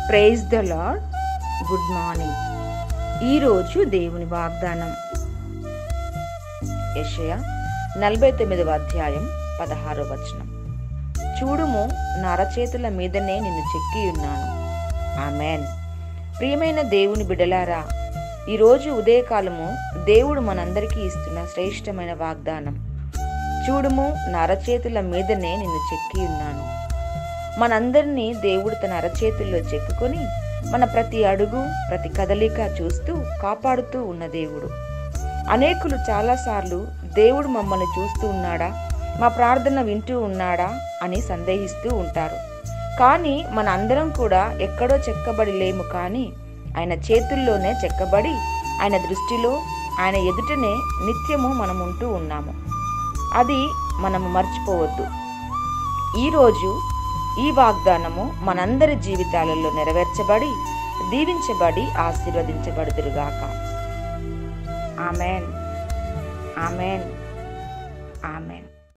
praise the lord good morning ఈరోజు దేవుని వాగ్దానం యెషయా నలభై తొమ్మిదవ అధ్యాయం పదహారో వచనం చూడుము నా అరచేతుల మీదనే నిన్ను చెక్కి ఉన్నాను ఆమెన్ ప్రియమైన దేవుని బిడలారా ఈరోజు ఉదయకాలము దేవుడు మనందరికీ ఇస్తున్న శ్రేష్టమైన వాగ్దానం చూడుము నా అరచేతుల మీదనే నిన్ను చెక్కి ఉన్నాను మనందరినీ దేవుడు తన అరచేతుల్లో చెక్కుకొని మన ప్రతి అడుగు ప్రతి కదలిక చూస్తూ కాపాడుతూ ఉన్న దేవుడు అనేకులు చాలాసార్లు దేవుడు మమ్మల్ని చూస్తూ ఉన్నాడా మా ప్రార్థన వింటూ ఉన్నాడా అని సందేహిస్తూ ఉంటారు కానీ మన అందరం కూడా ఎక్కడో చెక్కబడి లేము కానీ ఆయన చేతుల్లోనే చెక్కబడి ఆయన దృష్టిలో ఆయన ఎదుటనే నిత్యము మనం ఉంటూ ఉన్నాము అది మనము మర్చిపోవద్దు ఈరోజు ఈ వాగ్దానము మనందరి జీవితాలలో నెరవేర్చబడి దీవించబడి ఆశీర్వదించబడుదురుగాక ఆమెన్ ఆమెన్ ఆమెన్